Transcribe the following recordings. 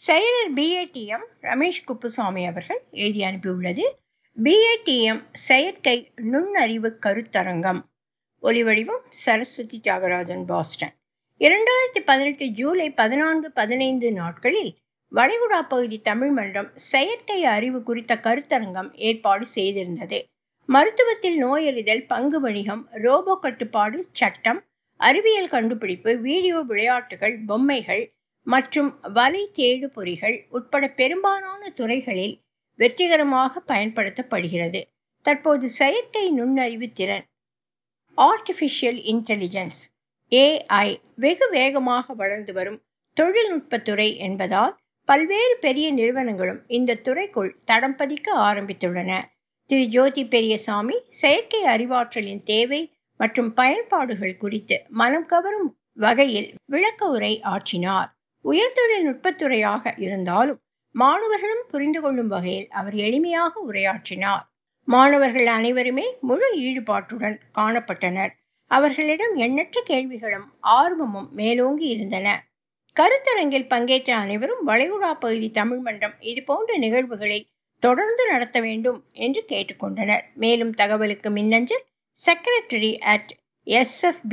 செயலர் பிஏடிஎம் ரமேஷ் குப்புசாமி அவர்கள் எழுதி அனுப்பியுள்ளது பிஏடிஎம் செயற்கை நுண்ணறிவு கருத்தரங்கம் ஒலிவடிவம் சரஸ்வதி தியாகராஜன் பாஸ்டன் இரண்டாயிரத்தி பதினெட்டு ஜூலை பதினான்கு பதினைந்து நாட்களில் வளைகுடா பகுதி தமிழ் மன்றம் செயற்கை அறிவு குறித்த கருத்தரங்கம் ஏற்பாடு செய்திருந்தது மருத்துவத்தில் நோயறிதல் பங்கு வணிகம் ரோபோ கட்டுப்பாடு சட்டம் அறிவியல் கண்டுபிடிப்பு வீடியோ விளையாட்டுகள் பொம்மைகள் மற்றும் வலை தேடு பொறிகள் உட்பட பெரும்பாலான துறைகளில் வெற்றிகரமாக பயன்படுத்தப்படுகிறது தற்போது செயற்கை நுண்ணறிவு திறன் ஆர்டிபிஷியல் இன்டெலிஜென்ஸ் ஏஐ வெகு வேகமாக வளர்ந்து வரும் தொழில்நுட்பத்துறை என்பதால் பல்வேறு பெரிய நிறுவனங்களும் இந்த துறைக்குள் தடம் பதிக்க ஆரம்பித்துள்ளன திரு ஜோதி பெரியசாமி செயற்கை அறிவாற்றலின் தேவை மற்றும் பயன்பாடுகள் குறித்து மனம் கவரும் வகையில் விளக்க உரை ஆற்றினார் உயர்தொழில் நுட்பத்துறையாக இருந்தாலும் மாணவர்களும் புரிந்து கொள்ளும் வகையில் அவர் எளிமையாக உரையாற்றினார் மாணவர்கள் அனைவருமே முழு ஈடுபாட்டுடன் காணப்பட்டனர் அவர்களிடம் எண்ணற்ற கேள்விகளும் ஆர்வமும் மேலோங்கி இருந்தன கருத்தரங்கில் பங்கேற்ற அனைவரும் வளைகுடா பகுதி தமிழ் மன்றம் இதுபோன்ற நிகழ்வுகளை தொடர்ந்து நடத்த வேண்டும் என்று கேட்டுக்கொண்டனர் மேலும் தகவலுக்கு மின்னஞ்சல் secretary at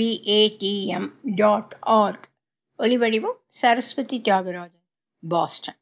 SFIADM dot org ஒலிவடிவம் சரஸ்வதி தியாகராஜன் பாஸ்டன்